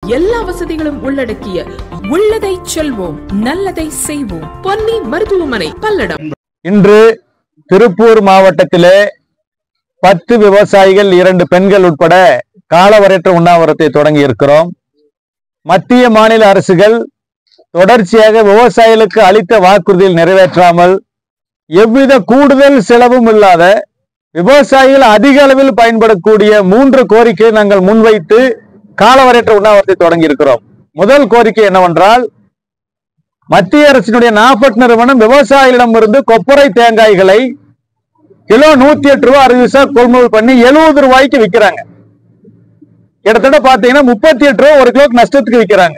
எல்லா வசதிகளும் உள்ளடக்கிய உள்ளதை செல்வோம் நல்லதை செய்வோம் பொன்னி மருத்துவமனை பல்லடம் இன்று திருப்பூர் மாவட்டத்திலே பத்து விவசாயிகள் இரண்டு பெண்கள் உட்பட காலவரையற்ற உண்ணாவிரத்தை தொடங்கி இருக்கிறோம் மத்திய மாநில அரசுகள் தொடர்ச்சியாக விவசாயிகளுக்கு அளித்த வாக்குறுதியில் நிறைவேற்றாமல் எவ்வித கூடுதல் செலவும் இல்லாத விவசாயிகள் அதிக அளவில் பயன்படக்கூடிய மூன்று கோரிக்கையை நாங்கள் முன்வைத்து காலவரையற்ற உண்ணாவிரத்தை தொடங்கி இருக்கிறோம் முதல் கோரிக்கை என்னவென்றால் மத்திய அரசினுடைய நாபட் நிறுவனம் விவசாயிகளிடமிருந்து கொப்பரை தேங்காய்களை கிலோ நூத்தி எட்டு ரூபாய் அறுபது பைசா கொள்முதல் பண்ணி எழுபது ரூபாய்க்கு விற்கிறாங்க கிட்டத்தட்ட பாத்தீங்கன்னா முப்பத்தி எட்டு ரூபாய் ஒரு கிலோக்கு நஷ்டத்துக்கு விற்கிறாங்க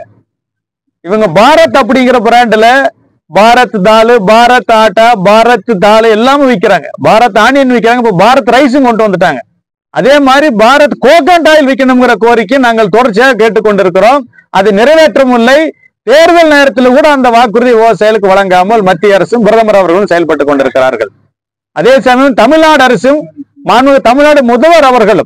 இவங்க பாரத் அப்படிங்கிற பிராண்ட்ல பாரத் தால் பாரத் ஆட்டா பாரத் தால் எல்லாமே விற்கிறாங்க பாரத் ஆனியன் விற்கிறாங்க இப்போ பாரத் ரைஸும் கொண்டு வந்துட்டாங்க அதே மாதிரி பாரத் கோகனட் ஆயில் விற்கணுங்கிற கோரிக்கை நாங்கள் தொடர்ச்சியாக கேட்டுக்கொண்டிருக்கிறோம் அது நிறைவேற்றவும் இல்லை தேர்தல் நேரத்தில் கூட அந்த வாக்குறுதி விவசாயிகளுக்கு வழங்காமல் மத்திய அரசும் பிரதமர் அவர்களும் செயல்பட்டுக் கொண்டிருக்கிறார்கள் அதே சமயம் தமிழ்நாடு அரசும் மாண்பு தமிழ்நாடு முதல்வர் அவர்களும்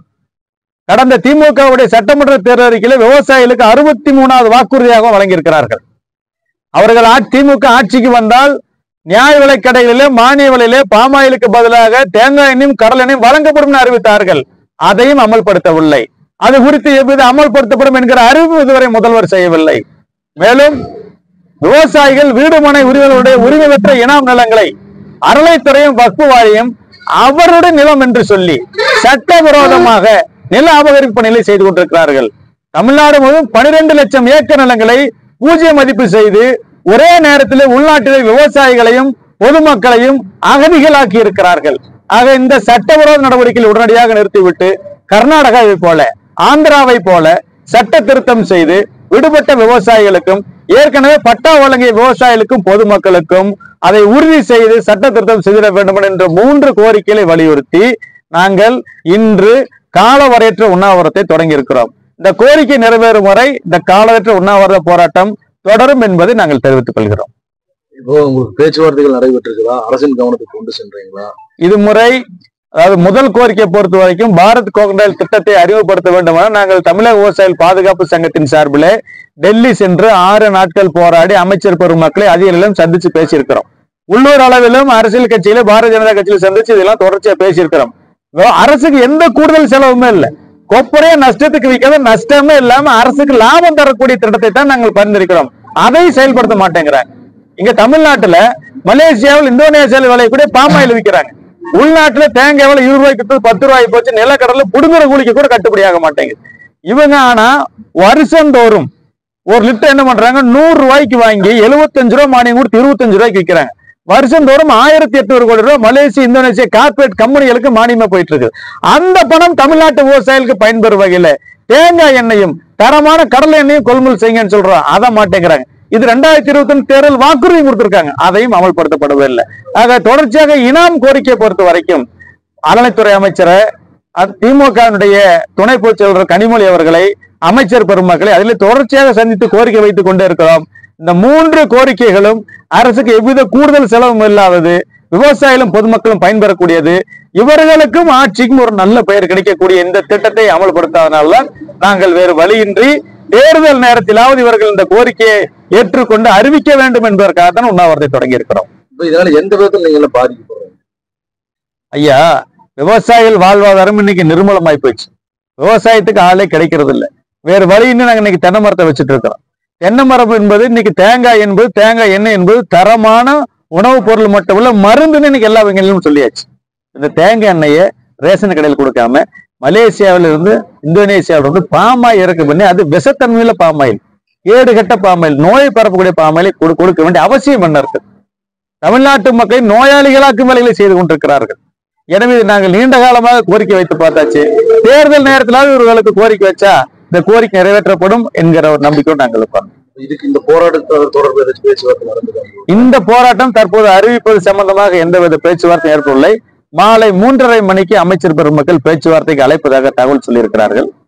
கடந்த திமுகவுடைய சட்டமன்ற தேர்தல் அறிக்கையில விவசாயிகளுக்கு அறுபத்தி மூணாவது வாக்குறுதியாக வழங்கியிருக்கிறார்கள் அவர்கள் ஆ- திமுக ஆட்சிக்கு வந்தால் நியாய விலைக் கடைகளிலே மானிய விலையிலே பாமாயிலுக்கு பதிலாக தேங்காய் எண்ணெயும் கடல் எண்ணெயும் வழங்கப்படும் என அறிவித்தார்கள் அதையும் அமல்படுத்தவில்லை அது குறித்து எவ்வித அமல்படுத்தப்படும் என்கிற அறிவு இதுவரை முதல்வர் செய்யவில்லை மேலும் விவசாயிகள் வீடு மனை உரிமைகளுடைய உரிமை பெற்ற இனாம் நிலங்களை அறளைத்துறையும் வக்பு வாரியம் அவருடைய நிலம் என்று சொல்லி சட்டவிரோதமாக நில அபகரிப்பு நிலை செய்து கொண்டிருக்கிறார்கள் தமிழ்நாடு முழுவதும் பனிரெண்டு லட்சம் ஏக்கர் நிலங்களை பூஜ்ய மதிப்பு செய்து ஒரே நேரத்தில் உள்நாட்டிலே விவசாயிகளையும் பொதுமக்களையும் அகதிகளாக்கி இருக்கிறார்கள் ஆக இந்த சட்டவிரோத நடவடிக்கைகளை உடனடியாக நிறுத்திவிட்டு கர்நாடகாவை போல ஆந்திராவை போல சட்ட திருத்தம் செய்து விடுபட்ட விவசாயிகளுக்கும் ஏற்கனவே பட்டா வழங்கிய விவசாயிகளுக்கும் பொதுமக்களுக்கும் அதை உறுதி செய்து சட்ட திருத்தம் செய்திட வேண்டும் என்ற மூன்று கோரிக்கைகளை வலியுறுத்தி நாங்கள் இன்று காலவரையற்ற உண்ணாவிரத்தை தொடங்கி இருக்கிறோம் இந்த கோரிக்கை நிறைவேறும் வரை இந்த காலவரையற்ற உண்ணாவிரத போராட்டம் தொடரும் என்பதை நாங்கள் தெரிவித்துக் கொள்கிறோம் இப்போ உங்களுக்கு பேச்சுவார்த்தைகள் நடைபெற்றிருக்குதா அரசின் கவனத்துக்கு கொண்டு சென்றீங்களா இது முறை அதாவது முதல் கோரிக்கை பொறுத்த வரைக்கும் பாரத் கோகனல் திட்டத்தை அறிமுகப்படுத்த வேண்டும் என நாங்கள் தமிழக விவசாயிகள் பாதுகாப்பு சங்கத்தின் சார்பிலே டெல்லி சென்று ஆறு நாட்கள் போராடி அமைச்சர் பெருமக்களை அதிகாரிகளும் சந்திச்சு பேசியிருக்கிறோம் உள்ளூர் அளவிலும் அரசியல் கட்சியில பாரதிய ஜனதா கட்சியில சந்திச்சு இதெல்லாம் தொடர்ச்சியா பேசியிருக்கிறோம் வே- அரசுக்கு எந்த கூடுதல் செலவுமே இல்லை கொப்பரைய நஷ்டத்துக்கு விற்காத நஷ்டமே இல்லாம அரசுக்கு லாபம் தரக்கூடிய திட்டத்தை தான் நாங்கள் பரிந்துரைக்கிறோம் அதை செயல்படுத்த மாட்டேங்கிறாங்க இங்க தமிழ்நாட்டுல மலேசியாவில் இந்தோனேசியாவில் விளையக்கூடிய பாமாயில் விற்கிறாங்க உள்நாட்டுல தேங்காய் விலை இருபது ரூபாய்க்கு வித்தது பத்து ரூபாய் போச்சு நிலக்கடலை புடுங்குற கூலிக்கு கூட கட்டுப்படியாக மாட்டேங்குது இவங்க ஆனா வருஷந்தோறும் ஒரு லிட்டர் என்ன பண்றாங்க நூறு ரூபாய்க்கு வாங்கி எழுபத்தஞ்சு ரூபாய் மானியம் கொடுத்து இருபத்தஞ்சு ரூபாய்க்கு விற்கிறாங்க வருஷந்தோறும் ஆயிரத்தி எட்நூறு கோடி ரூபாய் மலேசியா இந்தோனேசியா கார்பரேட் கம்பெனிகளுக்கு மானியமா போயிட்டு இருக்கு அந்த பணம் தமிழ்நாட்டு விவசாயிகளுக்கு பயன்பெறும் வகையில தேங்காய் எண்ணெயும் தரமான கடலை எண்ணெயும் கொள்முதல் செய்யுங்கன்னு சொல்றோம் அதை மாட்டேங்கிறாங்க இது ரெண்டாயிரத்தி இருபத்தி ஒன்று தேர்தல் வாக்குறுதி கொடுத்திருக்காங்க அதையும் அமல்படுத்தப்படவில்லை ஆக தொடர்ச்சியாக இனாம் கோரிக்கையை பொறுத்த வரைக்கும் அறநிலைத்துறை அமைச்சரை அ- திமுகவினுடைய துணை பொதுச் செயலாளர் கனிமொழி அவர்களை அமைச்சர் பெருமக்களை அதில் தொடர்ச்சியாக சந்தித்து கோரிக்கை வைத்துக் கொண்டே இருக்கிறோம் இந்த மூன்று கோரிக்கைகளும் அரசுக்கு எவ்வித கூடுதல் செலவும் இல்லாதது விவசாயிகளும் பொதுமக்களும் பயன்பெறக்கூடியது இவர்களுக்கும் ஆட்சிக்கும் ஒரு நல்ல பெயர் கிடைக்கக்கூடிய இந்த திட்டத்தை அமல்படுத்தாதனால்தான் நாங்கள் வேறு வழியின்றி தேர்தல் நேரத்திலாவது இவர்கள் இந்த கோரிக்கையை ஏற்றுக்கொண்டு அறிவிக்க வேண்டும் என்பதற்காக தான் உண்ணாவிரத்தை தொடங்கி இருக்கிறோம் இப்போ இதனால எந்த விதத்துல நீங்க எல்லாம் பாதிக்கப்படுறீங்க ஐயா விவசாயிகள் வாழ்வாதாரம் இன்னைக்கு நிர்மூலமாய் போச்சு விவசாயத்துக்கு ஆளே கிடைக்கிறது இல்ல வேறு வழின்னு நாங்க இன்னைக்கு தென்னை மரத்தை வச்சுட்டு இருக்கிறோம் தென்னை மரம் என்பது இன்னைக்கு தேங்காய் என்பது தேங்காய் எண்ணெய் என்பது தரமான உணவுப் பொருள் மட்டும் இல்ல மருந்துன்னு இன்னைக்கு எல்லா வகையிலும் சொல்லியாச்சு இந்த தேங்காய் எண்ணெயை ரேஷன் கடையில் கொடுக்காம மலேசியாவில இருந்து இந்தோனேசியாவில இருந்து பாமாயில் இறக்கு பண்ணி அது விஷத்தன்மையில பாமாயில் ஏடுகட்ட பாமாயில் நோயை பரப்பக்கூடிய பாமாயிலை கொடு- கொடுக்க வேண்டிய அவசியம் என்ன இருக்கு தமிழ்நாட்டு மக்களை நோயாளிகளாக்கும் வேலைகளை செய்து கொண்டிருக்கிறார்கள் எனவே இது நாங்கள் நீண்ட காலமாக கோரிக்கை வைத்து பார்த்தாச்சு தேர்தல் நேரத்திலாவது இவர்களுக்கு கோரிக்கை வச்சா இந்த கோரிக்கை நிறைவேற்றப்படும் என்கிற ஒரு நம்பிக்கையோடு நாங்கள் இருக்கோம் இதுக்கு இந்த போராட்டத்தோட தொடர்பு ஏதாச்சும் பேச்சுவார்த்தை நடந்ததா இந்த போராட்டம் தற்போது அறிவிப்பது சம்பந்தமாக எந்தவித பேச்சுவார்த்தை ஏற்படவில்லை மாலை மூன்றரை மணிக்கு அமைச்சர் பெருமக்கள் பேச்சுவார்த்தைக்கு அழைப்பதாக தகவல் சொல்லியிருக்கிறார்கள்